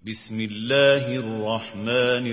بسم الله الرحمن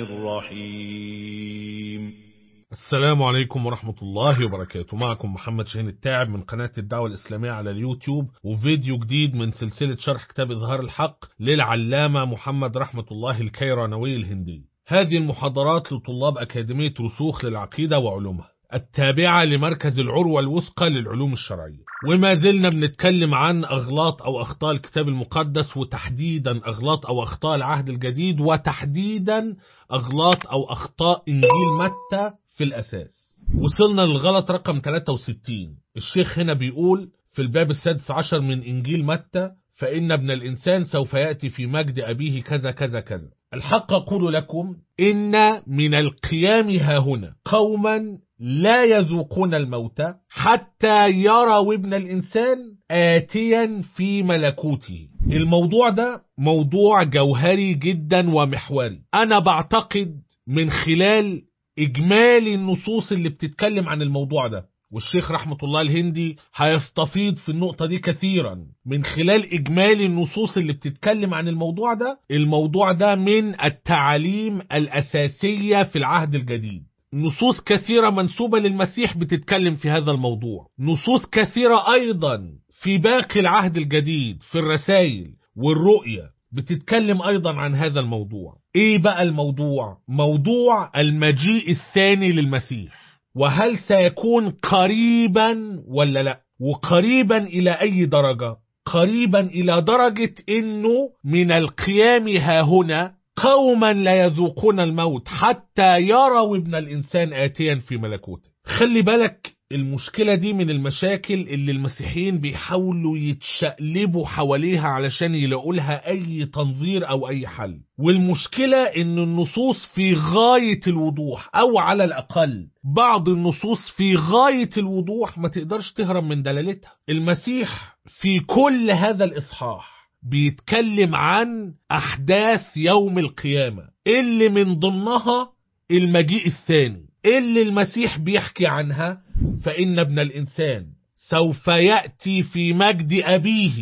الرحيم السلام عليكم ورحمة الله وبركاته معكم محمد شاهين التاعب من قناة الدعوة الإسلامية على اليوتيوب وفيديو جديد من سلسلة شرح كتاب إظهار الحق للعلامة محمد رحمة الله الكيرانوي الهندي هذه المحاضرات لطلاب أكاديمية رسوخ للعقيدة وعلومها التابعة لمركز العروة الوثقى للعلوم الشرعية وما زلنا بنتكلم عن أغلاط أو أخطاء الكتاب المقدس وتحديدا أغلاط أو أخطاء العهد الجديد وتحديدا أغلاط أو أخطاء إنجيل متى في الأساس وصلنا للغلط رقم 63 الشيخ هنا بيقول في الباب السادس عشر من إنجيل متى فإن ابن الإنسان سوف يأتي في مجد أبيه كذا كذا كذا الحق أقول لكم إن من القيام ها هنا قوما لا يذوقون الموت حتى يروا ابن الإنسان آتيا في ملكوته الموضوع ده موضوع جوهري جدا ومحوري أنا بعتقد من خلال إجمالي النصوص اللي بتتكلم عن الموضوع ده والشيخ رحمة الله الهندي هيستفيض في النقطة دي كثيرا من خلال إجمالي النصوص اللي بتتكلم عن الموضوع ده الموضوع ده من التعاليم الأساسية في العهد الجديد نصوص كثيرة منسوبة للمسيح بتتكلم في هذا الموضوع نصوص كثيرة أيضا في باقي العهد الجديد في الرسائل والرؤية بتتكلم أيضا عن هذا الموضوع إيه بقى الموضوع؟ موضوع المجيء الثاني للمسيح وهل سيكون قريبا ولا لا وقريبا إلى أي درجة قريبا إلى درجة أنه من القيام ها هنا قوما لا يذوقون الموت حتى يروا ابن الإنسان آتيا في ملكوته خلي بالك المشكلة دي من المشاكل اللي المسيحيين بيحاولوا يتشقلبوا حواليها علشان يلاقوا لها أي تنظير أو أي حل والمشكلة إن النصوص في غاية الوضوح أو على الأقل بعض النصوص في غاية الوضوح ما تقدرش تهرب من دلالتها المسيح في كل هذا الإصحاح بيتكلم عن أحداث يوم القيامة اللي من ضمنها المجيء الثاني اللي المسيح بيحكي عنها فإن ابن الإنسان سوف يأتي في مجد أبيه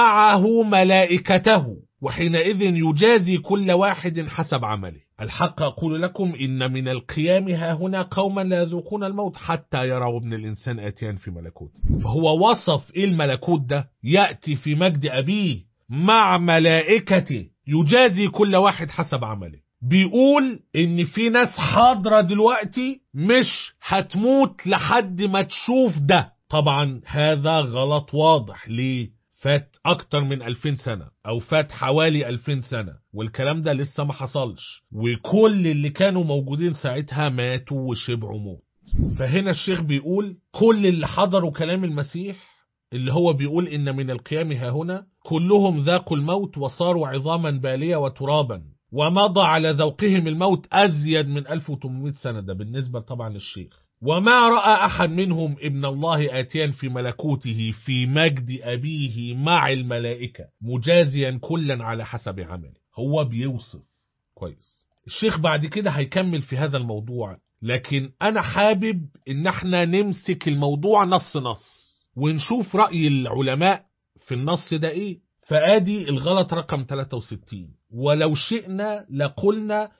معه ملائكته وحينئذ يجازي كل واحد حسب عمله الحق أقول لكم إن من القيام ها هنا قوما لا يذوقون الموت حتى يروا ابن الإنسان آتيا في ملكوته فهو وصف إيه الملكوت ده يأتي في مجد أبيه مع ملائكته يجازي كل واحد حسب عمله بيقول ان في ناس حاضرة دلوقتي مش هتموت لحد ما تشوف ده طبعا هذا غلط واضح ليه فات اكتر من 2000 سنة او فات حوالي 2000 سنة والكلام ده لسه ما حصلش وكل اللي كانوا موجودين ساعتها ماتوا وشبعوا موت فهنا الشيخ بيقول كل اللي حضروا كلام المسيح اللي هو بيقول إن من القيام ها هنا كلهم ذاقوا الموت وصاروا عظاما بالية وترابا ومضى على ذوقهم الموت أزيد من 1800 سنة ده بالنسبة طبعا للشيخ وما رأى أحد منهم ابن الله آتيا في ملكوته في مجد أبيه مع الملائكة مجازيا كلا على حسب عمله هو بيوصف كويس الشيخ بعد كده هيكمل في هذا الموضوع لكن أنا حابب إن احنا نمسك الموضوع نص نص ونشوف رأي العلماء في النص ده ايه فادي الغلط رقم 63 ولو شئنا لقلنا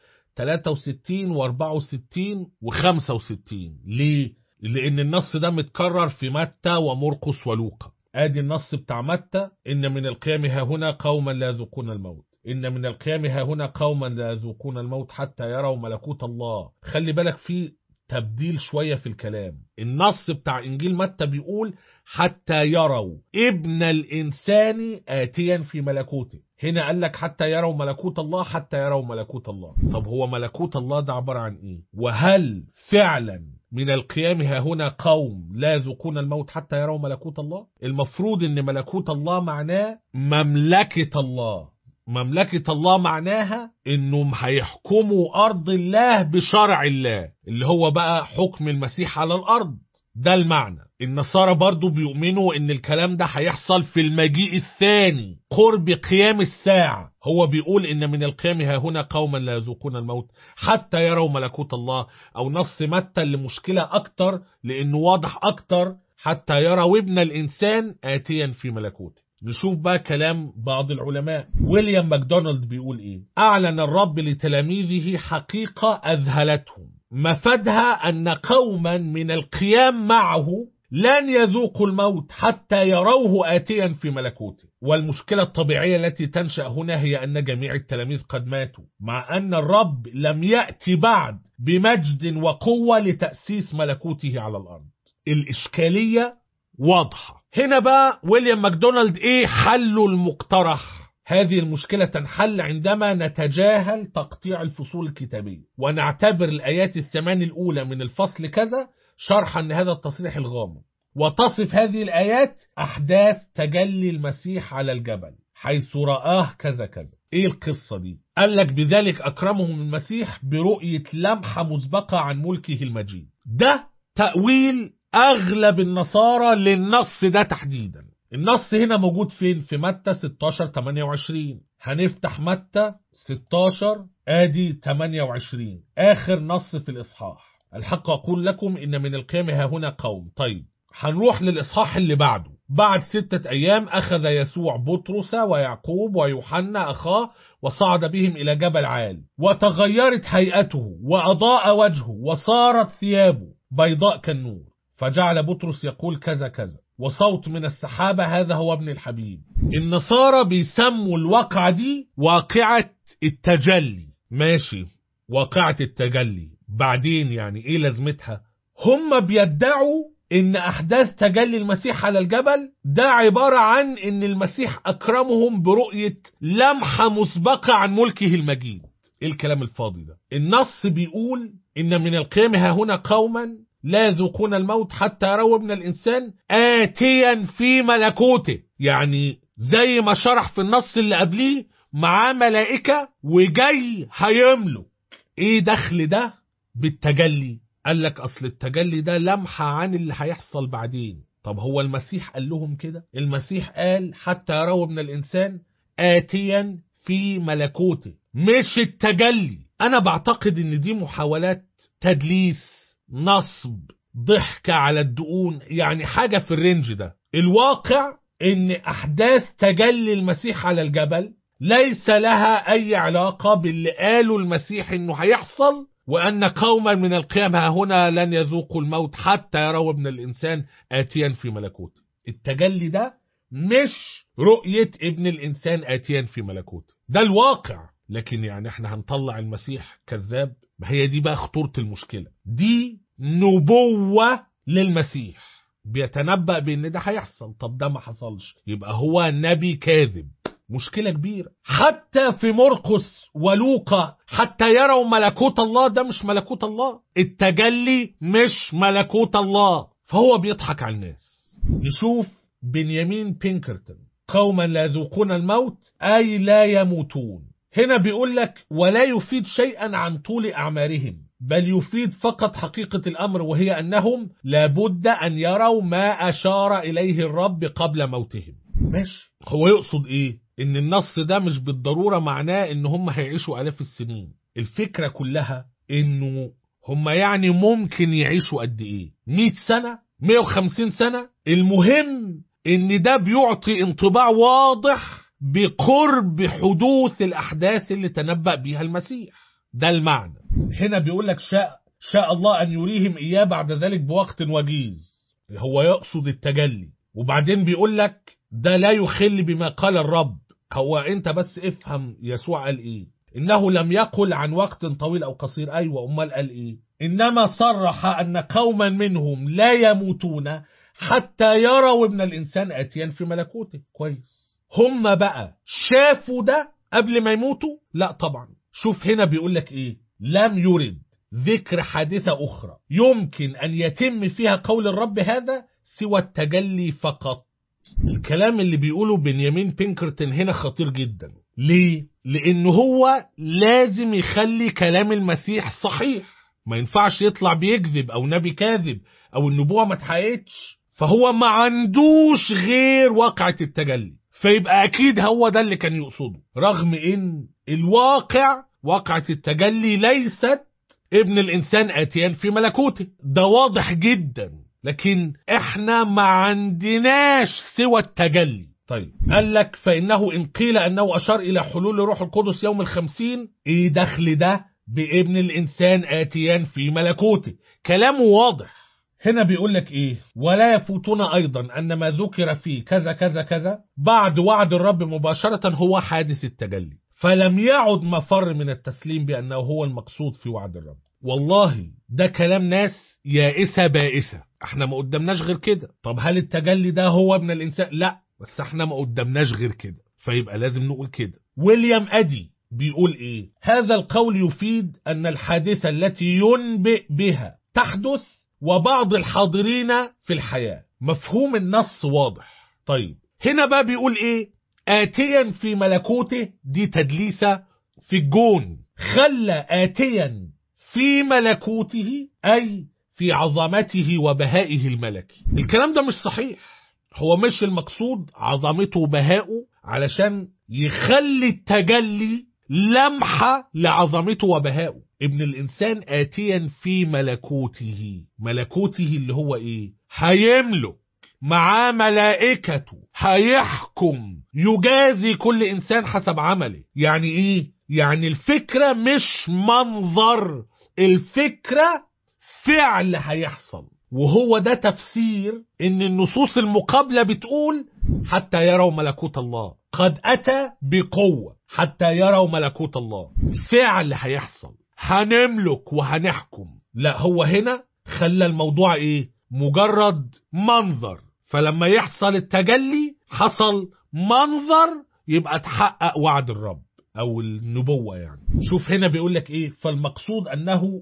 63 و64 و65 ليه؟ لأن النص ده متكرر في متى ومرقس ولوقا ادي النص بتاع متى إن من القيام ها هنا قوما لا يذوقون الموت إن من القيام ها هنا قوما لا يذوقون الموت حتى يروا ملكوت الله خلي بالك في تبديل شوية في الكلام النص بتاع إنجيل متى بيقول حتى يروا ابن الإنسان آتيا في ملكوته هنا قال لك حتى يروا ملكوت الله حتى يروا ملكوت الله طب هو ملكوت الله ده عبارة عن إيه وهل فعلا من القيام ها هنا قوم لا يذوقون الموت حتى يروا ملكوت الله المفروض ان ملكوت الله معناه مملكة الله مملكة الله معناها انهم هيحكموا ارض الله بشرع الله اللي هو بقى حكم المسيح على الارض ده المعنى النصارى برضو بيؤمنوا ان الكلام ده هيحصل في المجيء الثاني قرب قيام الساعة هو بيقول ان من القيام ها هنا قوما لا يذوقون الموت حتى يروا ملكوت الله او نص متى اللي مشكلة اكتر لانه واضح اكتر حتى يروا ابن الانسان اتيا في ملكوته نشوف بقى كلام بعض العلماء ويليام ماكدونالد بيقول ايه اعلن الرب لتلاميذه حقيقة اذهلتهم مفادها ان قوما من القيام معه لن يذوقوا الموت حتى يروه آتيا في ملكوته والمشكلة الطبيعية التي تنشأ هنا هي أن جميع التلاميذ قد ماتوا مع أن الرب لم يأتي بعد بمجد وقوة لتأسيس ملكوته على الأرض الإشكالية واضحة هنا بقى ويليام ماكدونالد إيه حله المقترح هذه المشكلة تنحل عندما نتجاهل تقطيع الفصول الكتابية ونعتبر الآيات الثمان الأولى من الفصل كذا شرحا لهذا التصريح الغامض وتصف هذه الآيات أحداث تجلي المسيح على الجبل حيث رآه كذا كذا ايه القصة دي قال لك بذلك أكرمهم المسيح برؤية لمحة مسبقة عن ملكه المجيد ده تأويل أغلب النصارى للنص ده تحديدا النص هنا موجود فين في متى 16 28 هنفتح متى 16 ادي 28 اخر نص في الاصحاح الحق أقول لكم إن من القيام ها هنا قوم طيب هنروح للإصحاح اللي بعده بعد ستة أيام أخذ يسوع بطرس ويعقوب ويوحنا أخاه وصعد بهم إلى جبل عال وتغيرت هيئته وأضاء وجهه وصارت ثيابه بيضاء كالنور فجعل بطرس يقول كذا كذا وصوت من السحابة هذا هو ابن الحبيب النصارى بيسموا الواقعة دي واقعة التجلي ماشي واقعة التجلي بعدين يعني ايه لازمتها هم بيدعوا ان احداث تجلي المسيح على الجبل ده عبارة عن ان المسيح اكرمهم برؤية لمحة مسبقة عن ملكه المجيد ايه الكلام الفاضي ده النص بيقول ان من القيام ها هنا قوما لا يذوقون الموت حتى يروا ابن الانسان اتيا في ملكوته يعني زي ما شرح في النص اللي قبليه معاه ملائكة وجاي هيملك ايه دخل ده بالتجلي قال لك اصل التجلي ده لمحة عن اللي هيحصل بعدين طب هو المسيح قال لهم كده المسيح قال حتى يروا ابن الانسان آتيا في ملكوته مش التجلي انا بعتقد ان دي محاولات تدليس نصب ضحك على الدقون يعني حاجة في الرينج ده الواقع ان احداث تجلي المسيح على الجبل ليس لها اي علاقة باللي قاله المسيح انه هيحصل وأن قوما من القيام ها هنا لن يذوقوا الموت حتى يروا ابن الإنسان آتيا في ملكوته التجلي ده مش رؤية ابن الإنسان آتيا في ملكوته ده الواقع لكن يعني احنا هنطلع المسيح كذاب هي دي بقى خطورة المشكلة دي نبوة للمسيح بيتنبأ بان ده هيحصل طب ده ما حصلش يبقى هو نبي كاذب مشكلة كبيرة حتى في مرقس ولوقا حتى يروا ملكوت الله ده مش ملكوت الله التجلي مش ملكوت الله فهو بيضحك على الناس نشوف بنيامين بينكرتون قوما لا يذوقون الموت أي لا يموتون هنا بيقول لك ولا يفيد شيئا عن طول أعمارهم بل يفيد فقط حقيقة الأمر وهي أنهم لابد أن يروا ما أشار إليه الرب قبل موتهم ماشي هو يقصد إيه ان النص ده مش بالضرورة معناه ان هم هيعيشوا الاف السنين الفكرة كلها انه هم يعني ممكن يعيشوا قد ايه 100 سنة 150 سنة المهم ان ده بيعطي انطباع واضح بقرب حدوث الاحداث اللي تنبأ بها المسيح ده المعنى هنا بيقول لك شاء شاء الله ان يريهم اياه بعد ذلك بوقت وجيز هو يقصد التجلي وبعدين بيقول لك ده لا يخل بما قال الرب هو انت بس افهم يسوع قال ايه انه لم يقل عن وقت طويل او قصير ايوه امال قال ايه انما صرح ان قوما منهم لا يموتون حتى يروا ابن الانسان اتيا في ملكوته كويس هم بقى شافوا ده قبل ما يموتوا لا طبعا شوف هنا بيقول لك ايه لم يرد ذكر حادثة أخرى يمكن أن يتم فيها قول الرب هذا سوى التجلي فقط الكلام اللي بيقوله بنيامين بينكرتون هنا خطير جدا ليه؟ لأن هو لازم يخلي كلام المسيح صحيح ما ينفعش يطلع بيكذب أو نبي كاذب أو النبوة ما اتحققتش فهو ما عندوش غير واقعة التجلي فيبقى أكيد هو ده اللي كان يقصده رغم إن الواقع واقعة التجلي ليست ابن الإنسان آتيان في ملكوته ده واضح جدا لكن احنا ما عندناش سوى التجلي طيب قال لك فإنه إن قيل أنه أشار إلى حلول روح القدس يوم الخمسين إيه دخل ده بابن الإنسان آتيان في ملكوته كلامه واضح هنا بيقول لك ايه ولا يفوتنا ايضا ان ما ذكر فيه كذا كذا كذا بعد وعد الرب مباشرة هو حادث التجلي فلم يعد مفر من التسليم بانه هو المقصود في وعد الرب والله ده كلام ناس يائسة بائسة احنا ما قدامناش غير كده طب هل التجلي ده هو ابن الانسان لا بس احنا ما قدامناش غير كده فيبقى لازم نقول كده ويليام ادي بيقول ايه هذا القول يفيد ان الحادثة التي ينبئ بها تحدث وبعض الحاضرين في الحياة مفهوم النص واضح طيب هنا بقى بيقول ايه آتيا في ملكوته دي تدليسة في الجون خلى آتيا في ملكوته أي في عظمته وبهائه الملكي الكلام ده مش صحيح هو مش المقصود عظمته وبهائه علشان يخلي التجلي لمحة لعظمته وبهائه ابن الإنسان آتيا في ملكوته ملكوته اللي هو إيه هيملك معاه ملائكته هيحكم يجازي كل إنسان حسب عمله يعني إيه يعني الفكرة مش منظر الفكرة فعل هيحصل وهو ده تفسير ان النصوص المقابلة بتقول حتى يروا ملكوت الله قد اتى بقوة حتى يروا ملكوت الله فعل هيحصل هنملك وهنحكم لا هو هنا خلى الموضوع ايه مجرد منظر فلما يحصل التجلي حصل منظر يبقى تحقق وعد الرب او النبوة يعني شوف هنا بيقول لك ايه فالمقصود انه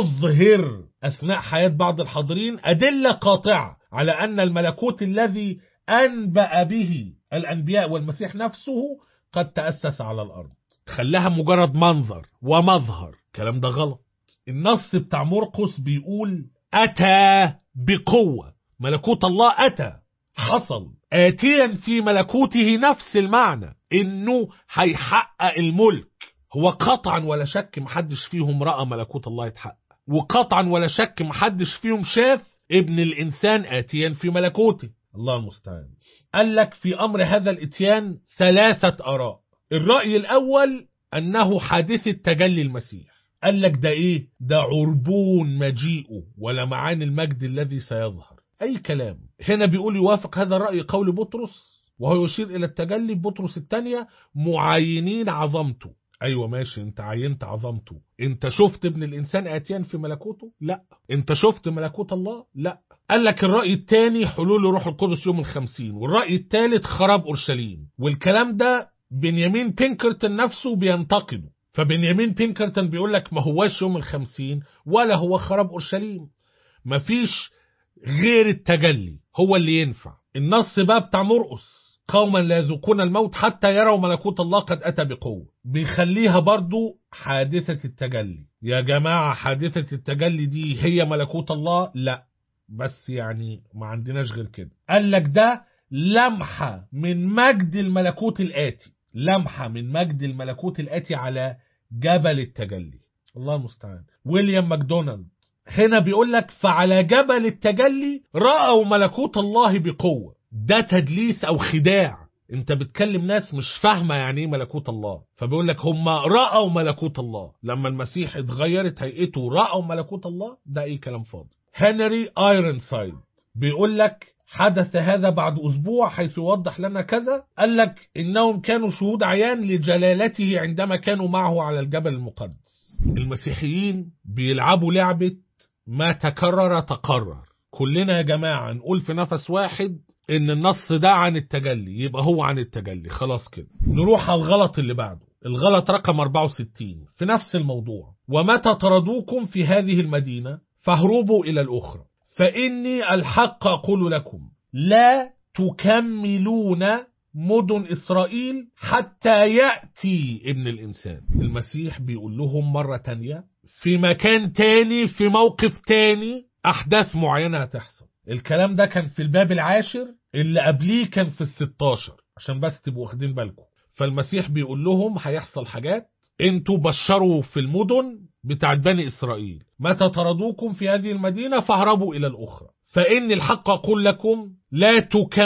يظهر اثناء حياة بعض الحاضرين ادلة قاطعة على ان الملكوت الذي انبأ به الانبياء والمسيح نفسه قد تأسس على الارض خلاها مجرد منظر ومظهر الكلام ده غلط النص بتاع مرقس بيقول اتى بقوة ملكوت الله اتى حصل آتيا في ملكوته نفس المعنى انه هيحقق الملك هو قطعا ولا شك محدش فيهم رأى ملكوت الله يتحقق وقطعا ولا شك محدش فيهم شاف ابن الإنسان آتيا في ملكوته الله المستعان قال لك في أمر هذا الإتيان ثلاثة آراء الرأي الأول أنه حادثة تجلي المسيح قال لك ده إيه ده عربون مجيئه ولمعان المجد الذي سيظهر أي كلام هنا بيقول يوافق هذا الرأي قول بطرس وهو يشير إلى التجلي بطرس الثانية معاينين عظمته أيوة ماشي أنت عينت عظمته أنت شفت ابن الإنسان آتيان في ملكوته لا أنت شفت ملكوت الله لا قال لك الرأي الثاني حلول روح القدس يوم الخمسين والرأي الثالث خراب أورشليم والكلام ده بنيامين بينكرتون نفسه بينتقده فبنيامين بينكرتون بيقول لك ما هواش يوم الخمسين ولا هو خراب أورشليم مفيش غير التجلي هو اللي ينفع النص بقى بتاع مرقس قوما لا يذوقون الموت حتى يروا ملكوت الله قد أتى بقوة بيخليها برضو حادثة التجلي يا جماعة حادثة التجلي دي هي ملكوت الله لا بس يعني ما عندناش غير كده قال لك ده لمحة من مجد الملكوت الآتي لمحة من مجد الملكوت الآتي على جبل التجلي الله المستعان ويليام ماكدونالد هنا بيقول لك فعلى جبل التجلي رأوا ملكوت الله بقوة ده تدليس أو خداع انت بتكلم ناس مش فاهمة يعني ايه ملكوت الله فبيقول لك هم رأوا ملكوت الله لما المسيح اتغيرت هيئته رأوا ملكوت الله ده ايه كلام فاضي هنري ايرنسايد بيقول لك حدث هذا بعد أسبوع حيث يوضح لنا كذا قال لك إنهم كانوا شهود عيان لجلالته عندما كانوا معه على الجبل المقدس المسيحيين بيلعبوا لعبة ما تكرر تقرر كلنا يا جماعة نقول في نفس واحد ان النص ده عن التجلي يبقى هو عن التجلي خلاص كده نروح على الغلط اللي بعده الغلط رقم 64 في نفس الموضوع ومتى طردوكم في هذه المدينة فاهربوا إلى الأخرى فإني الحق أقول لكم لا تكملون مدن إسرائيل حتى يأتي ابن الإنسان المسيح بيقول لهم مرة تانية في مكان تاني في موقف تاني أحداث معينة هتحصل الكلام ده كان في الباب العاشر اللي قبليه كان في الستاشر عشان بس تبقوا واخدين بالكم فالمسيح بيقول لهم هيحصل حاجات انتوا بشروا في المدن بتاعت بني إسرائيل متى طردوكم في هذه المدينة فاهربوا إلى الأخرى فإن الحق أقول لكم لا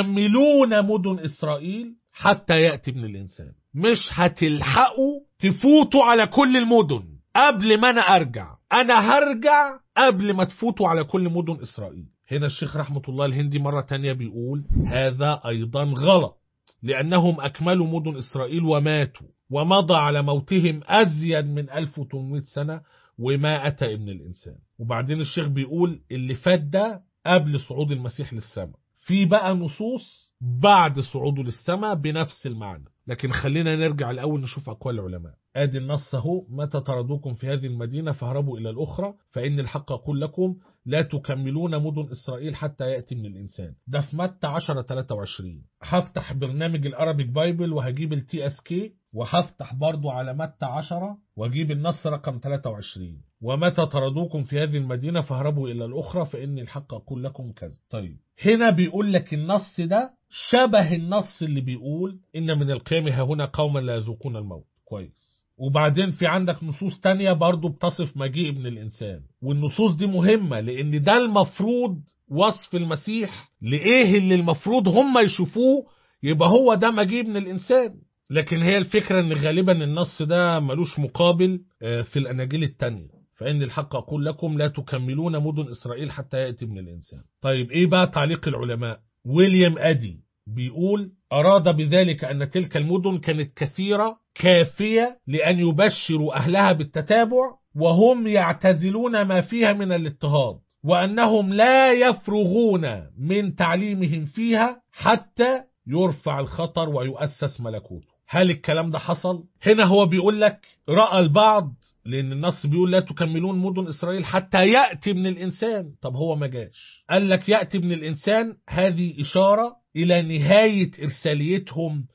تكملون مدن إسرائيل حتى يأتي ابن الإنسان مش هتلحقوا تفوتوا على كل المدن قبل ما أنا أرجع أنا هرجع قبل ما تفوتوا على كل مدن إسرائيل هنا الشيخ رحمة الله الهندي مرة تانية بيقول هذا أيضا غلط لأنهم أكملوا مدن إسرائيل وماتوا ومضى على موتهم أزيد من 1800 سنة وما أتى ابن الإنسان وبعدين الشيخ بيقول اللي فات ده قبل صعود المسيح للسماء في بقى نصوص بعد صعوده للسماء بنفس المعنى لكن خلينا نرجع الأول نشوف أقوال العلماء آدي النص اهو متى طردوكم في هذه المدينة فاهربوا إلى الأخرى فإن الحق أقول لكم لا تكملون مدن إسرائيل حتى يأتي من الإنسان ده في متى 10 23 هفتح برنامج الأرابيك بايبل وهجيب التي اس كي وهفتح برضو على متى 10 واجيب النص رقم 23 ومتى طردوكم في هذه المدينة فاهربوا إلى الأخرى فإني الحق أقول لكم كذا طيب هنا بيقول لك النص ده شبه النص اللي بيقول إن من القيام ها هنا قوما لا يذوقون الموت كويس وبعدين في عندك نصوص تانية برضو بتصف مجيء ابن الإنسان والنصوص دي مهمة لأن ده المفروض وصف المسيح لإيه اللي المفروض هم يشوفوه يبقى هو ده مجيء ابن الإنسان لكن هي الفكرة ان غالبا النص ده ملوش مقابل في الأناجيل التانية فإن الحق أقول لكم لا تكملون مدن إسرائيل حتى يأتي ابن الإنسان طيب إيه بقى تعليق العلماء ويليام أدي بيقول أراد بذلك أن تلك المدن كانت كثيرة كافية لأن يبشروا أهلها بالتتابع وهم يعتزلون ما فيها من الاضطهاد وأنهم لا يفرغون من تعليمهم فيها حتى يرفع الخطر ويؤسس ملكوته هل الكلام ده حصل؟ هنا هو بيقول لك رأى البعض لأن النص بيقول لا تكملون مدن إسرائيل حتى يأتي ابن الإنسان طب هو ما جاش قال لك يأتي ابن الإنسان هذه إشارة إلى نهاية إرساليتهم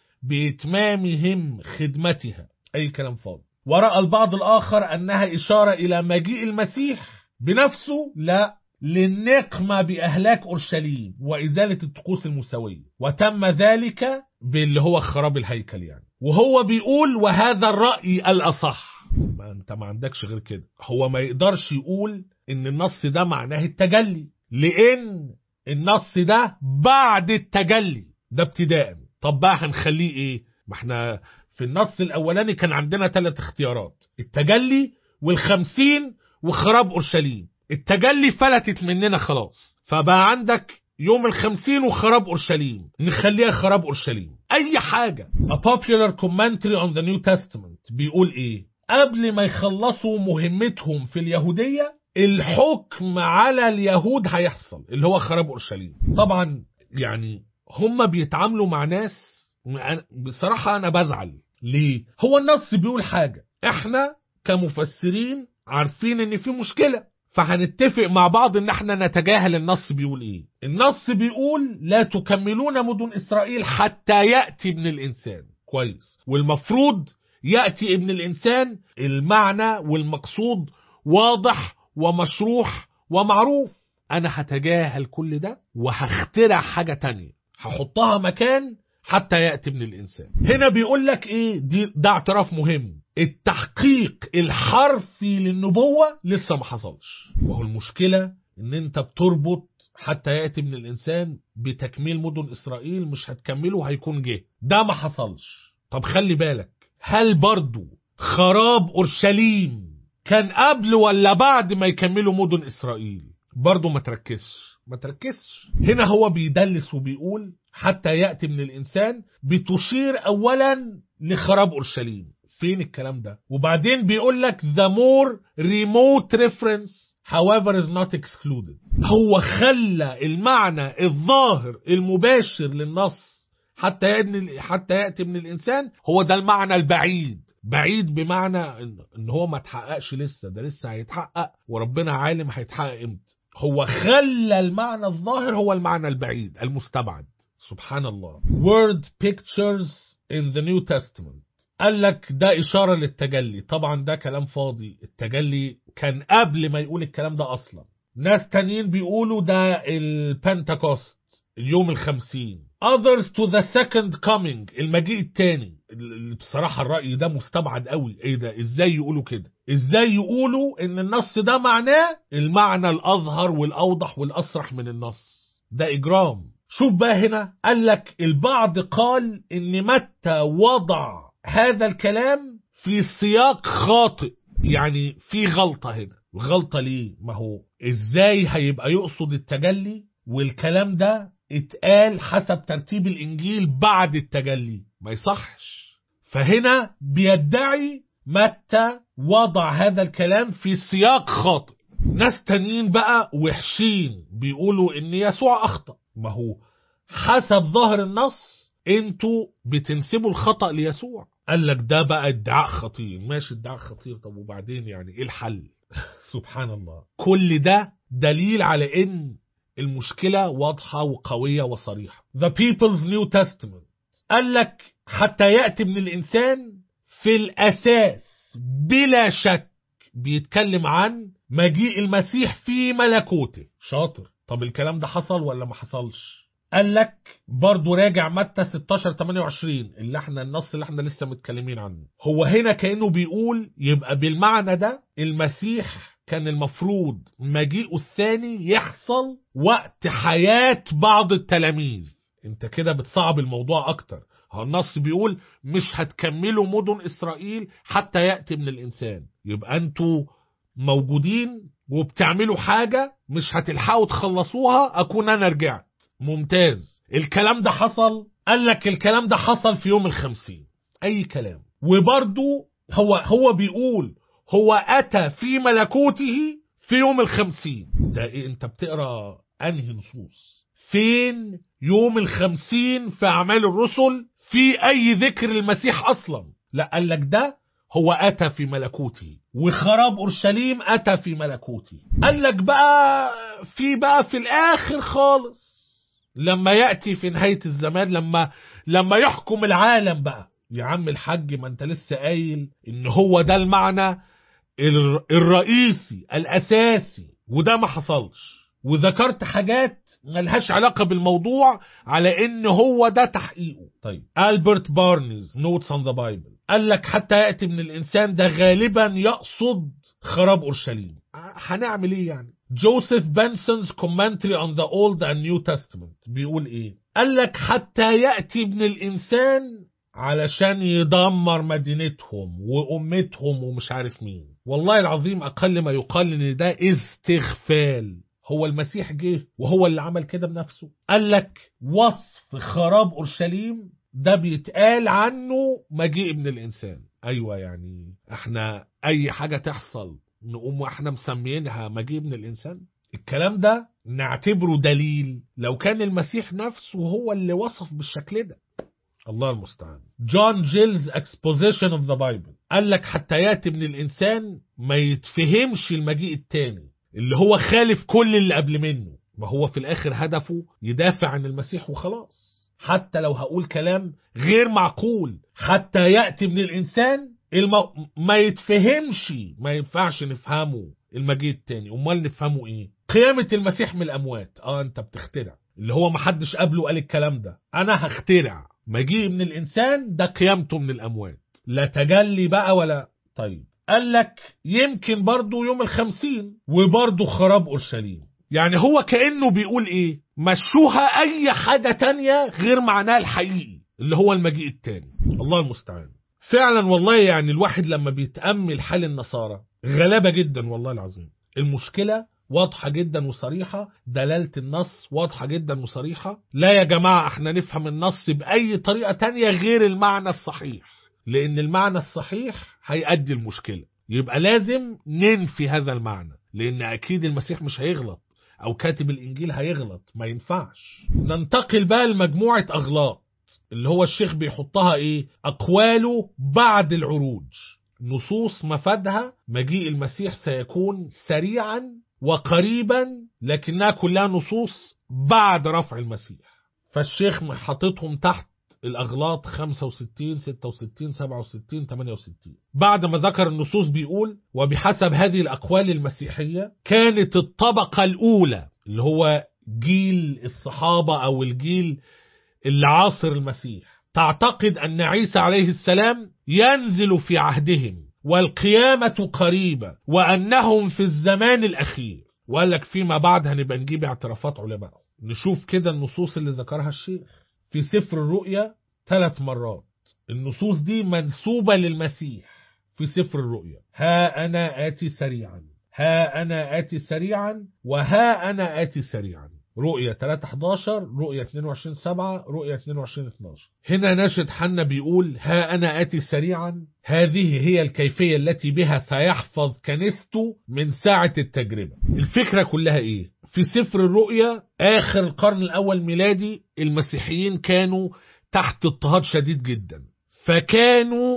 بإتمامهم خدمتها أي كلام فاضي ورأى البعض الآخر أنها إشارة إلى مجيء المسيح بنفسه لا للنقمة بأهلاك أورشليم وإزالة الطقوس المساوية وتم ذلك باللي هو خراب الهيكل يعني وهو بيقول وهذا الرأي الأصح ما أنت ما عندكش غير كده هو ما يقدرش يقول إن النص ده معناه التجلي لأن النص ده بعد التجلي ده ابتداء طب بقى هنخليه إيه ما احنا في النص الأولاني كان عندنا ثلاث اختيارات التجلي والخمسين وخراب أورشليم التجلي فلتت مننا خلاص فبقى عندك يوم الخمسين وخراب أورشليم نخليها خراب أورشليم أي حاجة A popular commentary on the New Testament بيقول إيه قبل ما يخلصوا مهمتهم في اليهودية الحكم على اليهود هيحصل اللي هو خراب أورشليم طبعا يعني هم بيتعاملوا مع ناس بصراحة أنا بزعل ليه هو النص بيقول حاجة احنا كمفسرين عارفين ان في مشكلة فهنتفق مع بعض ان احنا نتجاهل النص بيقول ايه النص بيقول لا تكملون مدن اسرائيل حتى يأتي ابن الانسان كويس والمفروض يأتي ابن الانسان المعنى والمقصود واضح ومشروح ومعروف انا هتجاهل كل ده وهخترع حاجة تانية هحطها مكان حتى يأتي ابن الإنسان هنا بيقول لك إيه دي ده اعتراف مهم التحقيق الحرفي للنبوة لسه ما حصلش وهو المشكلة ان انت بتربط حتى يأتي ابن الإنسان بتكميل مدن إسرائيل مش هتكمله هيكون جه ده ما حصلش طب خلي بالك هل برضو خراب أورشليم كان قبل ولا بعد ما يكملوا مدن إسرائيل برضو ما تركزش ما تركزش هنا هو بيدلس وبيقول حتى يأتي من الإنسان بتشير أولا لخراب أورشليم فين الكلام ده وبعدين بيقول لك the more remote reference however is not excluded هو خلى المعنى الظاهر المباشر للنص حتى يأتي حتى يأتي من الإنسان هو ده المعنى البعيد بعيد بمعنى ان هو ما اتحققش لسه ده لسه هيتحقق وربنا عالم هيتحقق امتى هو خلى المعنى الظاهر هو المعنى البعيد المستبعد سبحان الله word pictures in the New Testament قال لك ده إشارة للتجلي طبعا ده كلام فاضي التجلي كان قبل ما يقول الكلام ده أصلا ناس تانيين بيقولوا ده البنتاكوست اليوم الخمسين others to the second coming المجيء التاني ال- بصراحة الرأي ده مستبعد قوي ايه ده ازاي يقولوا كده ازاي يقولوا ان النص ده معناه المعنى الاظهر والاوضح والاسرح من النص ده اجرام شوف بقى هنا قال لك البعض قال ان متى وضع هذا الكلام في سياق خاطئ يعني في غلطة هنا غلطة ليه ما هو ازاي هيبقى يقصد التجلي والكلام ده اتقال حسب ترتيب الانجيل بعد التجلي ما يصحش فهنا بيدعي متى وضع هذا الكلام في سياق خاطئ ناس تانيين بقى وحشين بيقولوا ان يسوع اخطأ ما هو حسب ظاهر النص انتوا بتنسبوا الخطأ ليسوع قال لك ده بقى ادعاء خطير ماشي ادعاء خطير طب وبعدين يعني ايه الحل سبحان الله كل ده دليل على ان المشكلة واضحة وقوية وصريحة The People's New Testament قال لك حتى يأتي من الإنسان في الأساس بلا شك بيتكلم عن مجيء المسيح في ملكوته شاطر طب الكلام ده حصل ولا ما حصلش قال لك برضو راجع متى 16 28 اللي احنا النص اللي احنا لسه متكلمين عنه هو هنا كأنه بيقول يبقى بالمعنى ده المسيح كان المفروض مجيئه الثاني يحصل وقت حياة بعض التلاميذ انت كده بتصعب الموضوع اكتر هو النص بيقول مش هتكملوا مدن اسرائيل حتى يأتي من الانسان يبقى انتوا موجودين وبتعملوا حاجة مش هتلحقوا تخلصوها اكون انا رجعت ممتاز الكلام ده حصل قال لك الكلام ده حصل في يوم الخمسين اي كلام وبرضو هو هو بيقول هو اتى في ملكوته في يوم الخمسين ده ايه انت بتقرا انهي نصوص فين يوم الخمسين في اعمال الرسل في اي ذكر المسيح اصلا لا قال لك ده هو اتى في ملكوته وخراب اورشليم اتى في ملكوته قال لك بقى في بقى في الاخر خالص لما ياتي في نهايه الزمان لما لما يحكم العالم بقى يا عم الحاج ما انت لسه قايل ان هو ده المعنى الر- الرئيسي الاساسي وده ما حصلش وذكرت حاجات ملهاش علاقة بالموضوع على ان هو ده تحقيقه طيب ألبرت بارنيز نوتس on the Bible قال لك حتى يأتي من الإنسان ده غالبا يقصد خراب أورشليم ع- هنعمل ايه يعني جوزيف بنسونز commentary on the Old and New Testament بيقول ايه قال لك حتى يأتي ابن الإنسان علشان يدمر مدينتهم وأمتهم ومش عارف مين والله العظيم أقل ما يقال إن ده استغفال هو المسيح جه وهو اللي عمل كده بنفسه قال لك وصف خراب أورشليم ده بيتقال عنه مجيء ابن الإنسان أيوة يعني احنا أي حاجة تحصل نقوم واحنا مسميينها مجيء ابن الإنسان الكلام ده نعتبره دليل لو كان المسيح نفسه هو اللي وصف بالشكل ده الله المستعان جون جيلز exposition of the Bible قال لك حتى ياتي من الانسان ما يتفهمش المجيء التاني اللي هو خالف كل اللي قبل منه ما هو في الاخر هدفه يدافع عن المسيح وخلاص حتى لو هقول كلام غير معقول حتى ياتي من الانسان المو... ما يتفهمش ما ينفعش نفهمه المجيء التاني امال نفهمه ايه قيامة المسيح من الاموات اه انت بتخترع اللي هو محدش قبله قال الكلام ده انا هخترع مجيء من الانسان ده قيامته من الاموات لا تجلي بقى ولا طيب قال لك يمكن برضو يوم الخمسين وبرضو خراب اورشليم يعني هو كانه بيقول ايه مشوها اي حاجه تانية غير معناها الحقيقي اللي هو المجيء التاني الله المستعان فعلا والله يعني الواحد لما بيتامل حال النصارى غلابه جدا والله العظيم المشكله واضحة جدا وصريحة دلالة النص واضحة جدا وصريحة لا يا جماعة احنا نفهم النص بأي طريقة تانية غير المعنى الصحيح لأن المعنى الصحيح هيؤدي المشكلة يبقى لازم ننفي هذا المعنى لأن أكيد المسيح مش هيغلط أو كاتب الإنجيل هيغلط ما ينفعش ننتقل بقى لمجموعة أغلاط اللي هو الشيخ بيحطها إيه أقواله بعد العروج نصوص مفادها مجيء المسيح سيكون سريعا وقريبا لكنها كلها نصوص بعد رفع المسيح فالشيخ حاططهم تحت الأغلاط 65 66 67 68 بعد ما ذكر النصوص بيقول وبحسب هذه الأقوال المسيحية كانت الطبقة الأولى اللي هو جيل الصحابة أو الجيل اللي عاصر المسيح تعتقد أن عيسى عليه السلام ينزل في عهدهم والقيامة قريبة وأنهم في الزمان الأخير وقال لك فيما بعد هنبقى نجيب اعترافات علماء نشوف كده النصوص اللي ذكرها الشيخ في سفر الرؤيا ثلاث مرات النصوص دي منسوبة للمسيح في سفر الرؤيا ها أنا آتي سريعا ها أنا آتي سريعا وها أنا آتي سريعا رؤية 3:11 رؤية 22:7 رؤية 22:12 هنا ناشد حنا بيقول ها أنا آتي سريعا هذه هي الكيفية التي بها سيحفظ كنيسته من ساعة التجربة الفكرة كلها إيه؟ في سفر الرؤيا آخر القرن الأول ميلادي المسيحيين كانوا تحت اضطهاد شديد جدا فكانوا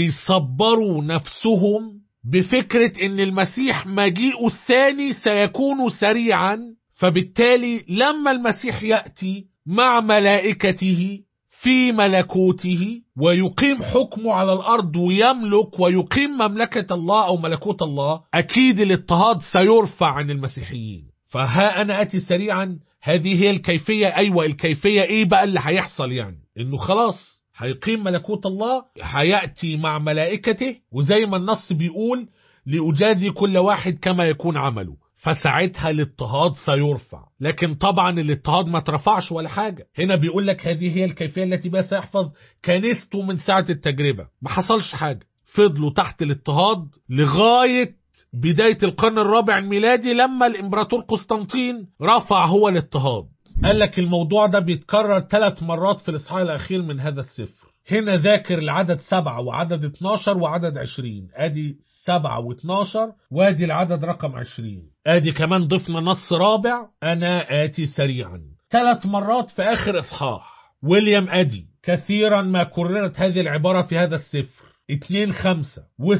بيصبروا نفسهم بفكرة ان المسيح مجيئه الثاني سيكون سريعا فبالتالي لما المسيح يأتي مع ملائكته في ملكوته ويقيم حكمه على الأرض ويملك ويقيم مملكة الله أو ملكوت الله أكيد الاضطهاد سيرفع عن المسيحيين فها أنا أتي سريعا هذه هي الكيفية أيوة الكيفية إيه بقى اللي هيحصل يعني إنه خلاص هيقيم ملكوت الله هيأتي مع ملائكته وزي ما النص بيقول لأجازي كل واحد كما يكون عمله فساعتها الاضطهاد سيرفع لكن طبعا الاضطهاد ما اترفعش ولا حاجة هنا بيقول لك هذه هي الكيفية التي بها سيحفظ كنيسته من ساعة التجربة ما حصلش حاجة فضلوا تحت الاضطهاد لغاية بداية القرن الرابع الميلادي لما الامبراطور قسطنطين رفع هو الاضطهاد قال لك الموضوع ده بيتكرر ثلاث مرات في الإصحاح الأخير من هذا السفر هنا ذاكر العدد سبعة وعدد 12 وعدد 20 ادي سبعة و12 وادي العدد رقم 20 ادي كمان ضفنا نص رابع انا اتي سريعا ثلاث مرات في اخر اصحاح ويليام ادي كثيرا ما كررت هذه العبارة في هذا السفر 2 5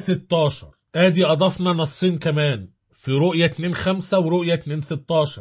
و16 ادي اضفنا نصين كمان في رؤية 2 5 ورؤية 2 16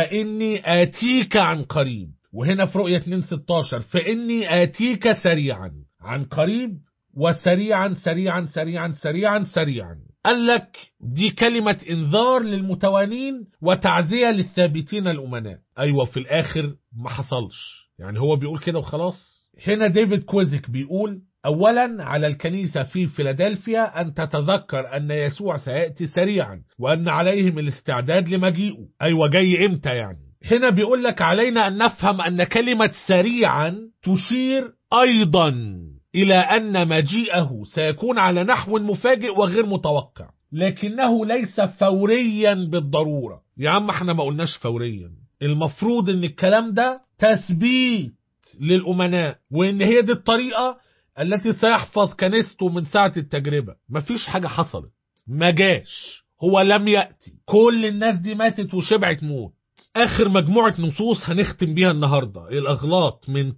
فاني اتيك عن قريب وهنا في رؤية 2 16 فإني آتيك سريعا عن قريب وسريعا سريعا سريعا سريعا سريعا قال لك دي كلمة انذار للمتوانين وتعزية للثابتين الأمناء أيوة في الآخر ما حصلش يعني هو بيقول كده وخلاص هنا ديفيد كويزك بيقول أولا على الكنيسة في فيلادلفيا أن تتذكر أن يسوع سيأتي سريعا وأن عليهم الاستعداد لمجيئه أيوة جاي إمتى يعني هنا بيقول لك علينا أن نفهم أن كلمة سريعا تشير أيضا إلى أن مجيئه سيكون على نحو مفاجئ وغير متوقع لكنه ليس فوريا بالضرورة يا عم احنا ما قلناش فوريا المفروض ان الكلام ده تثبيت للأمناء وان هي دي الطريقة التي سيحفظ كنيسته من ساعة التجربة مفيش حاجة حصلت ما جاش هو لم يأتي كل الناس دي ماتت وشبعت موت آخر مجموعة نصوص هنختم بيها النهاردة الأغلاط من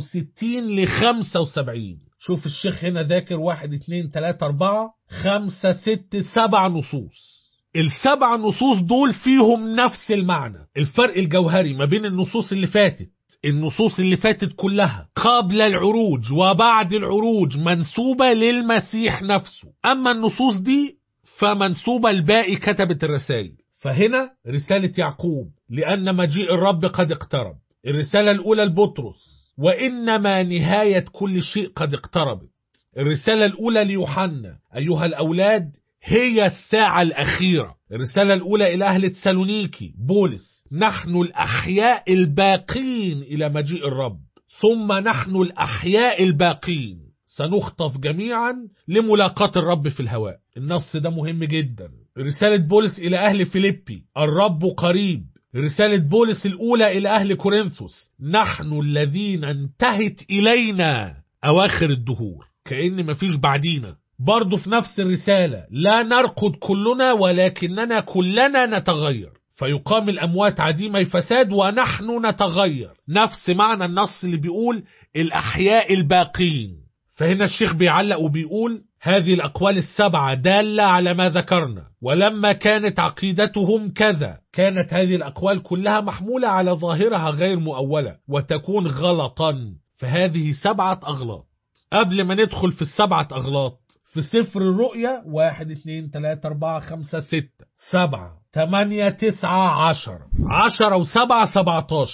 69 ل 75 شوف الشيخ هنا ذاكر واحد اتنين تلاتة أربعة خمسة ست سبع نصوص السبع نصوص دول فيهم نفس المعنى الفرق الجوهري ما بين النصوص اللي فاتت النصوص اللي فاتت كلها قبل العروج وبعد العروج منسوبة للمسيح نفسه أما النصوص دي فمنسوبة لباقي كتبة الرسائل فهنا رسالة يعقوب لأن مجيء الرب قد اقترب الرسالة الأولى لبطرس وإنما نهاية كل شيء قد اقتربت الرسالة الأولى ليوحنا أيها الأولاد هي الساعة الأخيرة الرسالة الأولى إلى أهل تسالونيكي بولس نحن الأحياء الباقين إلى مجيء الرب ثم نحن الأحياء الباقين سنخطف جميعا لملاقاة الرب في الهواء النص ده مهم جدا رسالة بولس إلى أهل فيليبي الرب قريب رسالة بولس الأولى إلى أهل كورنثوس نحن الذين انتهت إلينا أواخر الدهور كأن مفيش بعدينا برضه في نفس الرسالة لا نرقد كلنا ولكننا كلنا نتغير فيقام الأموات عديمي فساد ونحن نتغير نفس معنى النص اللي بيقول الأحياء الباقين فهنا الشيخ بيعلق وبيقول هذه الأقوال السبعة دالة على ما ذكرنا ولما كانت عقيدتهم كذا كانت هذه الأقوال كلها محمولة على ظاهرها غير مؤولة وتكون غلطا فهذه سبعة أغلاط قبل ما ندخل في السبعة أغلاط في سفر الرؤيا واحد اتنين تلاتة أربعة خمسة ستة سبعة تمانية تسعة عشر عشرة وسبعة سبعتاشر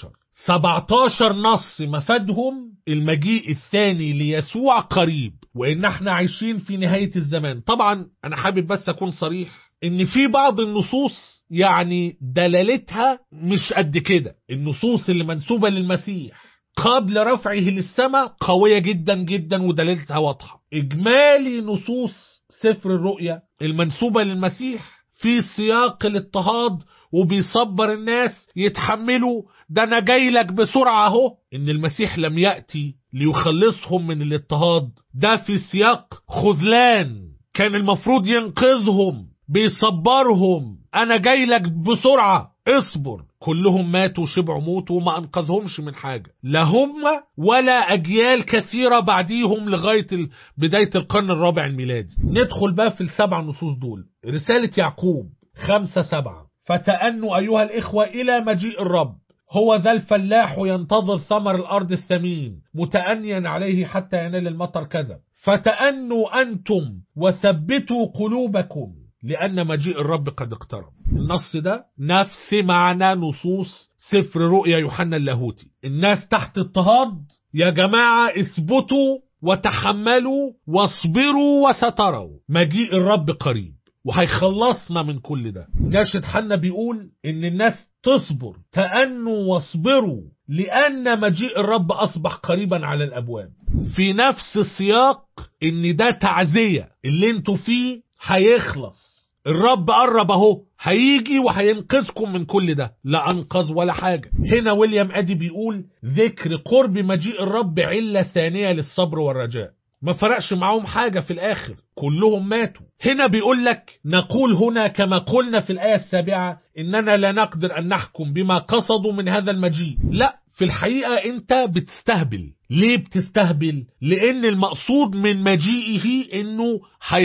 17 نص مفادهم المجيء الثاني ليسوع قريب وان احنا عايشين في نهاية الزمان طبعا انا حابب بس اكون صريح ان في بعض النصوص يعني دلالتها مش قد كده النصوص اللي منسوبة للمسيح قبل رفعه للسماء قوية جدا جدا ودلالتها واضحة اجمالي نصوص سفر الرؤيا المنسوبة للمسيح في سياق الاضطهاد وبيصبر الناس يتحملوا ده انا جاي لك بسرعه اهو ان المسيح لم ياتي ليخلصهم من الاضطهاد ده في سياق خذلان كان المفروض ينقذهم بيصبرهم انا جاي لك بسرعه اصبر كلهم ماتوا شبعوا موت وما انقذهمش من حاجه لا هم ولا اجيال كثيره بعديهم لغايه ال- بدايه القرن الرابع الميلادي ندخل بقى في السبع نصوص دول رساله يعقوب خمسة سبعة فتأنوا أيها الإخوة إلى مجيء الرب هو ذا الفلاح ينتظر ثمر الأرض الثمين متأنيا عليه حتى ينال المطر كذا فتأنوا أنتم وثبتوا قلوبكم لأن مجيء الرب قد اقترب النص ده نفس معنى نصوص سفر رؤيا يوحنا اللاهوتي الناس تحت اضطهاد يا جماعة اثبتوا وتحملوا واصبروا وستروا مجيء الرب قريب وهيخلصنا من كل ده ناشد حنا بيقول ان الناس تصبر تأنوا واصبروا لأن مجيء الرب أصبح قريبا على الأبواب في نفس السياق ان ده تعزية اللي انتوا فيه هيخلص الرب قرب اهو هيجي وهينقذكم من كل ده لا انقذ ولا حاجة هنا ويليام ادي بيقول ذكر قرب مجيء الرب علة ثانية للصبر والرجاء ما فرقش معاهم حاجة في الآخر كلهم ماتوا هنا بيقول لك نقول هنا كما قلنا في الآية السابعة إننا لا نقدر أن نحكم بما قصدوا من هذا المجيء لا في الحقيقة أنت بتستهبل ليه بتستهبل؟ لأن المقصود من مجيئه إنه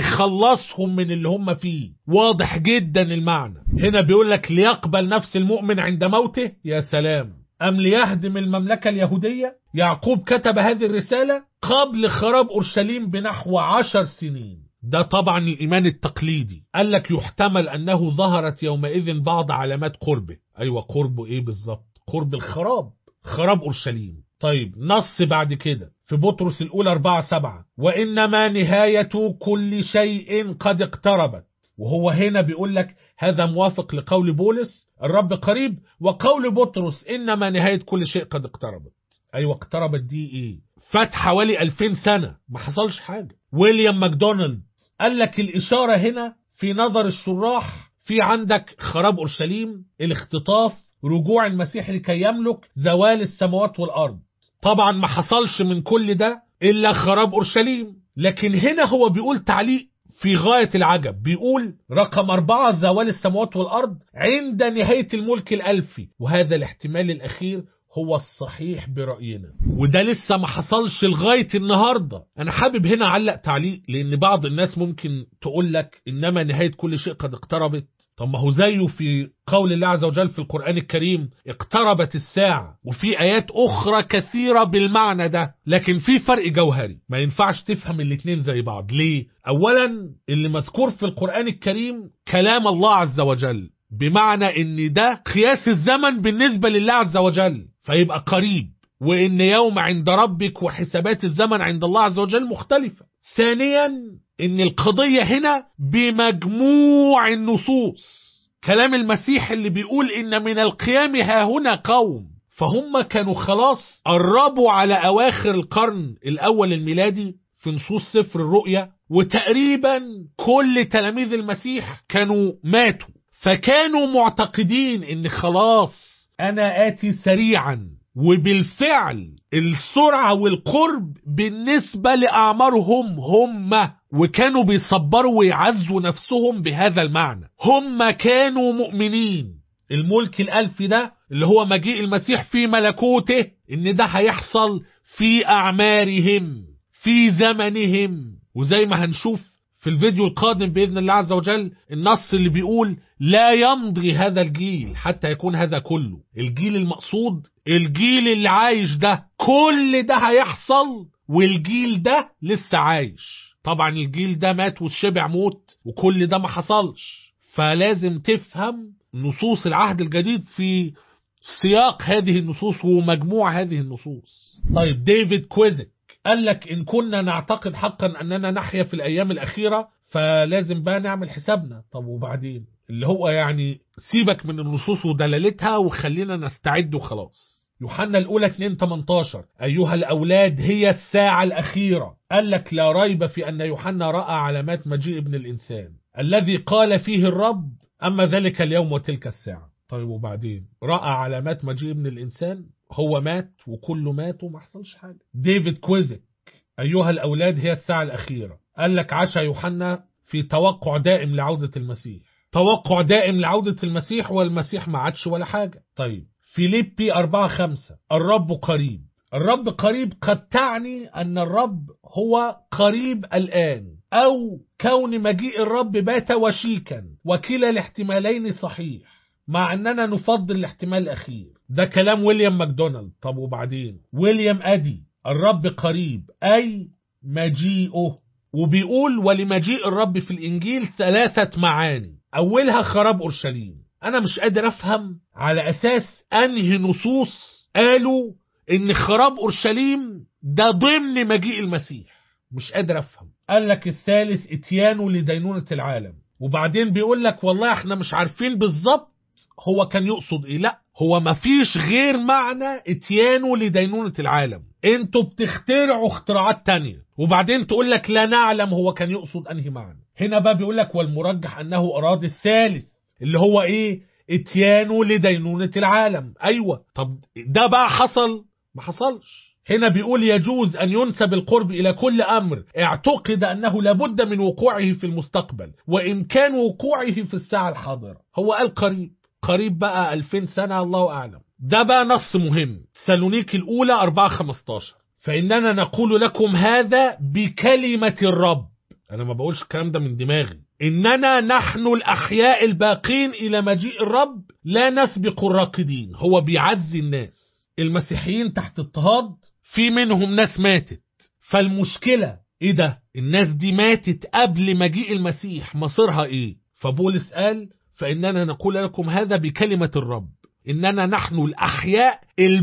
هيخلصهم من اللي هم فيه واضح جدا المعنى هنا بيقول لك ليقبل نفس المؤمن عند موته يا سلام أم ليهدم المملكة اليهودية يعقوب كتب هذه الرسالة قبل خراب أورشليم بنحو عشر سنين ده طبعا الإيمان التقليدي قال لك يحتمل أنه ظهرت يومئذ بعض علامات قربه أيوة قربه إيه بالظبط قرب الخراب خراب أورشليم طيب نص بعد كده في بطرس الأولى 4 7 وإنما نهاية كل شيء قد اقتربت وهو هنا بيقول لك هذا موافق لقول بولس الرب قريب وقول بطرس إنما نهاية كل شيء قد اقتربت أيوة اقتربت دي إيه فات حوالي 2000 سنة ما حصلش حاجة ويليام ماكدونالد قال لك الإشارة هنا في نظر الشراح في عندك خراب أورشليم الاختطاف رجوع المسيح لكي يملك زوال السماوات والأرض طبعا ما حصلش من كل ده إلا خراب أورشليم لكن هنا هو بيقول تعليق في غاية العجب بيقول رقم أربعة زوال السماوات والأرض عند نهاية الملك الألفي وهذا الاحتمال الأخير هو الصحيح برأينا وده لسه ما حصلش لغاية النهاردة أنا حابب هنا أعلق تعليق لأن بعض الناس ممكن تقول لك إنما نهاية كل شيء قد اقتربت طب ما هو زيه في قول الله عز وجل في القرآن الكريم اقتربت الساعة وفي آيات أخرى كثيرة بالمعنى ده لكن في فرق جوهري ما ينفعش تفهم الاتنين زي بعض ليه؟ أولا اللي مذكور في القرآن الكريم كلام الله عز وجل بمعنى ان ده قياس الزمن بالنسبة لله عز وجل فيبقى قريب وان يوم عند ربك وحسابات الزمن عند الله عز وجل مختلفة ثانيا ان القضية هنا بمجموع النصوص كلام المسيح اللي بيقول ان من القيام ها هنا قوم فهم كانوا خلاص قربوا على اواخر القرن الاول الميلادي في نصوص سفر الرؤيا وتقريبا كل تلاميذ المسيح كانوا ماتوا فكانوا معتقدين ان خلاص انا اتي سريعا وبالفعل السرعة والقرب بالنسبة لأعمارهم هم وكانوا بيصبروا ويعزوا نفسهم بهذا المعنى هم كانوا مؤمنين الملك الألفي ده اللي هو مجيء المسيح في ملكوته إن ده هيحصل في أعمارهم في زمنهم وزي ما هنشوف في الفيديو القادم بإذن الله عز وجل النص اللي بيقول لا يمضي هذا الجيل حتى يكون هذا كله الجيل المقصود الجيل اللي عايش ده كل ده هيحصل والجيل ده لسه عايش طبعا الجيل ده مات وشبع موت وكل ده ما حصلش فلازم تفهم نصوص العهد الجديد في سياق هذه النصوص ومجموع هذه النصوص طيب ديفيد كويزك قال لك إن كنا نعتقد حقا أننا نحيا في الأيام الأخيرة فلازم بقى نعمل حسابنا طب وبعدين اللي هو يعني سيبك من النصوص ودلالتها وخلينا نستعد وخلاص يوحنا الأولى 2 18 أيها الأولاد هي الساعة الأخيرة قال لك لا ريب في أن يوحنا رأى علامات مجيء ابن الإنسان الذي قال فيه الرب أما ذلك اليوم وتلك الساعة طيب وبعدين رأى علامات مجيء ابن الإنسان هو مات وكله مات وما حصلش حاجة ديفيد كويزك أيها الأولاد هي الساعة الأخيرة قال لك عاش يوحنا في توقع دائم لعودة المسيح توقع دائم لعودة المسيح والمسيح ما عادش ولا حاجة طيب فيليبي 4 5 الرب قريب الرب قريب قد تعني أن الرب هو قريب الآن أو كون مجيء الرب بات وشيكا وكلا الاحتمالين صحيح مع أننا نفضل الاحتمال الأخير ده كلام ويليام ماكدونالد طب وبعدين ويليام أدي الرب قريب أي مجيئه وبيقول ولمجيء الرب في الإنجيل ثلاثة معاني أولها خراب أورشليم أنا مش قادر أفهم على أساس أنهي نصوص قالوا إن خراب أورشليم ده ضمن مجيء المسيح مش قادر أفهم قال لك الثالث اتيانه لدينونة العالم وبعدين بيقول لك والله احنا مش عارفين بالظبط هو كان يقصد ايه لا هو مفيش غير معنى اتيانه لدينونة العالم انتوا بتخترعوا اختراعات تانية وبعدين تقول لك لا نعلم هو كان يقصد انهي معنى هنا بقى بيقول لك والمرجح انه اراد الثالث اللي هو ايه اتيانه لدينونة العالم ايوه طب ده بقى حصل ما حصلش هنا بيقول يجوز أن ينسب القرب إلى كل أمر اعتقد أنه لابد من وقوعه في المستقبل وإمكان وقوعه في الساعة الحاضرة هو قال قريب قريب بقى 2000 سنة الله أعلم ده بقى نص مهم سالونيك الأولى 4 15 فإننا نقول لكم هذا بكلمة الرب أنا ما بقولش الكلام ده من دماغي إننا نحن الأحياء الباقين إلى مجيء الرب لا نسبق الراقدين هو بيعزي الناس المسيحيين تحت اضطهاد في منهم ناس ماتت فالمشكلة ايه ده الناس دي ماتت قبل مجيء المسيح مصيرها ايه فبولس قال فإننا نقول لكم هذا بكلمة الرب إننا نحن الأحياء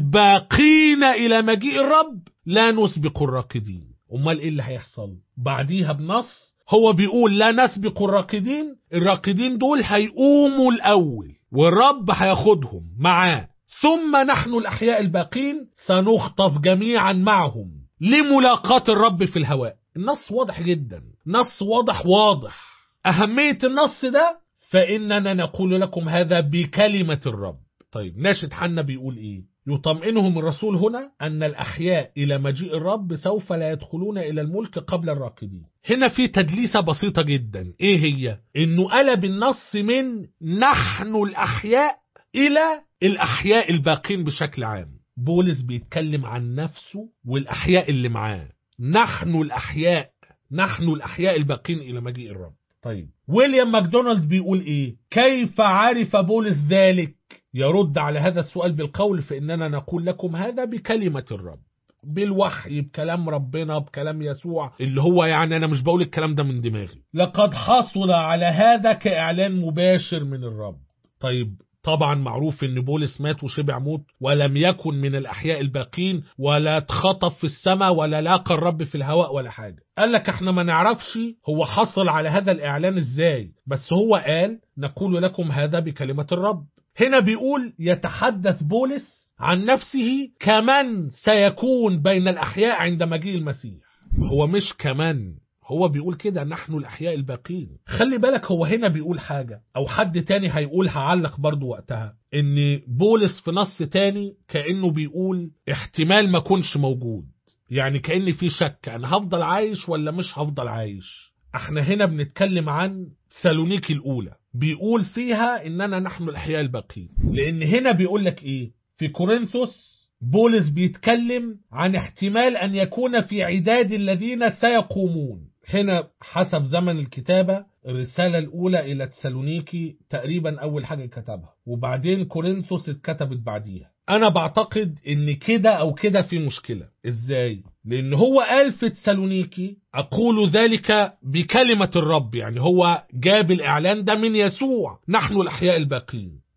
الباقين إلى مجيء الرب لا نسبق الراقدين أمال إيه اللي هيحصل بعديها بنص هو بيقول لا نسبق الراقدين الراقدين دول هيقوموا الأول والرب هياخدهم معاه ثم نحن الأحياء الباقين سنخطف جميعا معهم لملاقاة الرب في الهواء النص واضح جدا نص واضح واضح أهمية النص ده فإننا نقول لكم هذا بكلمة الرب طيب ناشد حنا بيقول إيه يطمئنهم الرسول هنا أن الأحياء إلى مجيء الرب سوف لا يدخلون إلى الملك قبل الراقدين هنا في تدليسة بسيطة جدا إيه هي إنه قلب النص من نحن الأحياء إلى الأحياء الباقين بشكل عام بولس بيتكلم عن نفسه والأحياء اللي معاه نحن الأحياء نحن الأحياء الباقين إلى مجيء الرب طيب ويليام ماكدونالد بيقول إيه كيف عرف بولس ذلك يرد على هذا السؤال بالقول فإننا نقول لكم هذا بكلمة الرب بالوحي بكلام ربنا بكلام يسوع اللي هو يعني أنا مش بقول الكلام ده من دماغي لقد حصل على هذا كإعلان مباشر من الرب طيب طبعا معروف ان بولس مات وشبع موت ولم يكن من الاحياء الباقين ولا اتخطف في السماء ولا لاقى الرب في الهواء ولا حاجه قال لك احنا ما نعرفش هو حصل على هذا الاعلان ازاي بس هو قال نقول لكم هذا بكلمه الرب هنا بيقول يتحدث بولس عن نفسه كمن سيكون بين الاحياء عند مجيء المسيح هو مش كمان هو بيقول كده نحن الأحياء الباقين خلي بالك هو هنا بيقول حاجة أو حد تاني هيقول هعلق برضو وقتها إن بولس في نص تاني كأنه بيقول احتمال ما كونش موجود يعني كأن في شك أنا هفضل عايش ولا مش هفضل عايش احنا هنا بنتكلم عن سالونيكي الأولى بيقول فيها إننا نحن الأحياء الباقين لأن هنا بيقول لك إيه في كورنثوس بولس بيتكلم عن احتمال أن يكون في عداد الذين سيقومون هنا حسب زمن الكتابة الرسالة الأولى إلى تسالونيكي تقريبا أول حاجة كتبها وبعدين كورنثوس اتكتبت بعديها أنا بعتقد إن كده أو كده في مشكلة إزاي؟ لأن هو قال في تسالونيكي أقول ذلك بكلمة الرب يعني هو جاب الإعلان ده من يسوع نحن الأحياء الباقين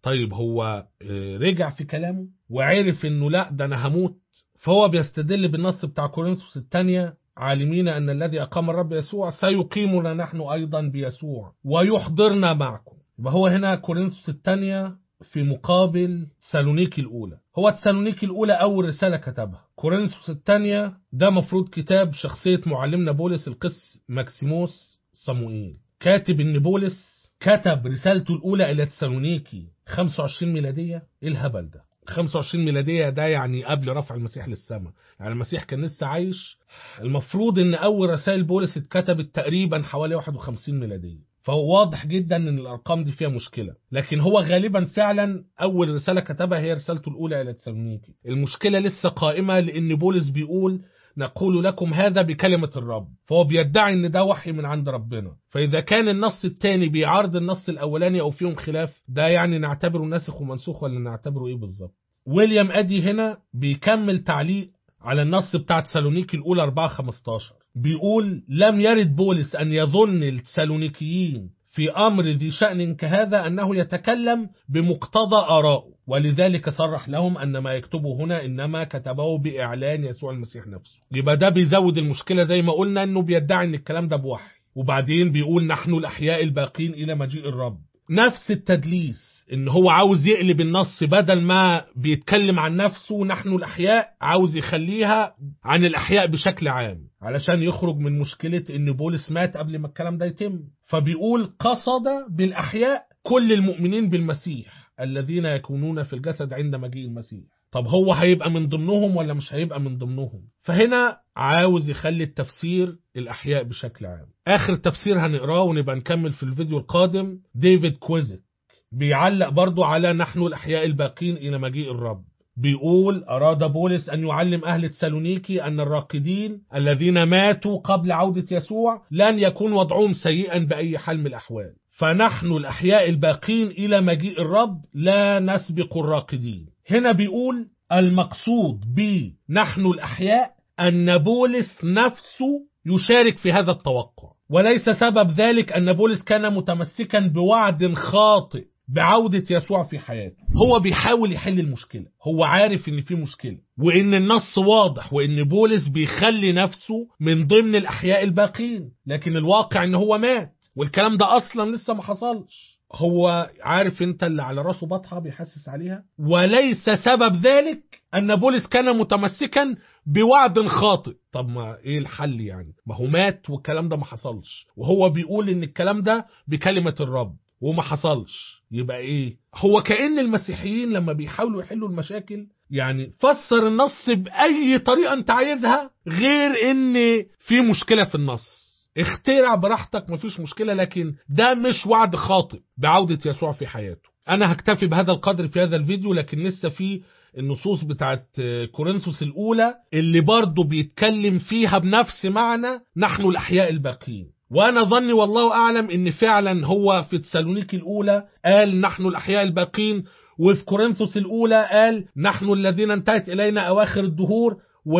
طيب هو آه، رجع في كلامه وعرف انه لا ده انا هموت فهو بيستدل بالنص بتاع كورنثوس الثانية عالمين أن الذي أقام الرب يسوع سيقيمنا نحن أيضا بيسوع ويحضرنا معكم يبقى هو هنا كورنثوس الثانية في مقابل سالونيكي الأولى هو تسالونيكي الأولى أول رسالة كتبها كورنثوس الثانية ده مفروض كتاب شخصية معلمنا بولس القس ماكسيموس صموئيل كاتب إن بولس كتب رسالته الأولى إلى تسالونيكي 25 ميلادية إيه الهبل ده 25 ميلادية ده يعني قبل رفع المسيح للسماء يعني المسيح كان لسه عايش المفروض ان اول رسائل بولس اتكتبت تقريبا حوالي 51 ميلادية فهو واضح جدا ان الارقام دي فيها مشكلة لكن هو غالبا فعلا اول رسالة كتبها هي رسالته الاولى الى تسالونيكي المشكلة لسه قائمة لان بولس بيقول نقول لكم هذا بكلمة الرب فهو بيدعي ان ده وحي من عند ربنا فاذا كان النص الثاني بيعارض النص الاولاني او فيهم خلاف ده يعني نعتبره ناسخ ومنسوخ ولا نعتبره ايه بالظبط ويليام ادي هنا بيكمل تعليق على النص بتاع تسالونيكي الاولى 4 15 بيقول لم يرد بولس ان يظن التسالونيكيين في امر ذي شان كهذا انه يتكلم بمقتضى ارائه ولذلك صرح لهم ان ما يكتبه هنا انما كتبه باعلان يسوع المسيح نفسه يبقى ده بيزود المشكله زي ما قلنا انه بيدعي ان الكلام ده بوحي وبعدين بيقول نحن الاحياء الباقين الى مجيء الرب نفس التدليس ان هو عاوز يقلب النص بدل ما بيتكلم عن نفسه نحن الاحياء عاوز يخليها عن الاحياء بشكل عام علشان يخرج من مشكلة ان بولس مات قبل ما الكلام ده يتم فبيقول قصد بالاحياء كل المؤمنين بالمسيح الذين يكونون في الجسد عند مجيء المسيح طب هو هيبقى من ضمنهم ولا مش هيبقى من ضمنهم فهنا عاوز يخلي التفسير الأحياء بشكل عام آخر تفسير هنقراه ونبقى نكمل في الفيديو القادم ديفيد كويزك بيعلق برضو على نحن الأحياء الباقين إلى مجيء الرب بيقول أراد بولس أن يعلم أهل تسالونيكي أن الراقدين الذين ماتوا قبل عودة يسوع لن يكون وضعهم سيئا بأي حال من الأحوال فنحن الأحياء الباقين إلى مجيء الرب لا نسبق الراقدين هنا بيقول المقصود ب نحن الأحياء أن بولس نفسه يشارك في هذا التوقع وليس سبب ذلك أن بولس كان متمسكا بوعد خاطئ بعودة يسوع في حياته هو بيحاول يحل المشكلة هو عارف ان في مشكلة وان النص واضح وان بولس بيخلي نفسه من ضمن الاحياء الباقين لكن الواقع ان هو مات والكلام ده اصلا لسه ما حصلش هو عارف انت اللي على راسه بطحة بيحسس عليها وليس سبب ذلك ان بولس كان متمسكا بوعد خاطئ طب ما ايه الحل يعني ما هو مات والكلام ده ما حصلش وهو بيقول ان الكلام ده بكلمة الرب وما حصلش يبقى ايه هو كأن المسيحيين لما بيحاولوا يحلوا المشاكل يعني فسر النص بأي طريقة انت عايزها غير ان في مشكلة في النص اخترع براحتك مفيش مشكلة لكن ده مش وعد خاطئ بعودة يسوع في حياته انا هكتفي بهذا القدر في هذا الفيديو لكن لسه في النصوص بتاعت كورنثوس الأولى اللي برضه بيتكلم فيها بنفس معنى نحن الأحياء الباقين وانا ظني والله اعلم ان فعلا هو في تسالونيكي الاولى قال نحن الاحياء الباقين وفي كورنثوس الاولى قال نحن الذين انتهت الينا اواخر الدهور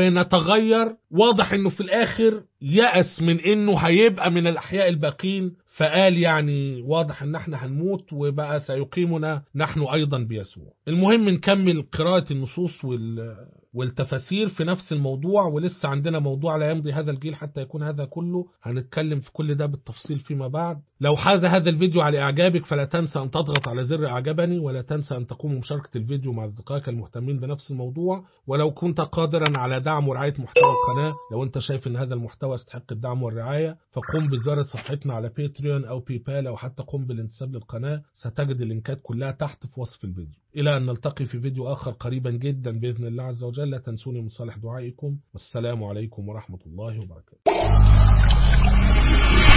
ونتغير واضح انه في الاخر يأس من انه هيبقى من الاحياء الباقين فقال يعني واضح ان احنا هنموت وبقى سيقيمنا نحن ايضا بيسوع المهم نكمل قراءة النصوص وال والتفاسير في نفس الموضوع ولسه عندنا موضوع لا يمضي هذا الجيل حتى يكون هذا كله هنتكلم في كل ده بالتفصيل فيما بعد لو حاز هذا الفيديو على إعجابك فلا تنسى أن تضغط على زر إعجبني ولا تنسى أن تقوم بمشاركة الفيديو مع أصدقائك المهتمين بنفس الموضوع ولو كنت قادرا على دعم ورعاية محتوى القناة لو أنت شايف أن هذا المحتوى يستحق الدعم والرعاية فقم بزيارة صفحتنا على باتريون أو بيبال أو حتى قم بالانتساب للقناة ستجد اللينكات كلها تحت في وصف الفيديو إلى أن نلتقي في فيديو آخر قريبا جدا بإذن الله عز وجل لا تنسوني من صالح دعائكم والسلام عليكم ورحمة الله وبركاته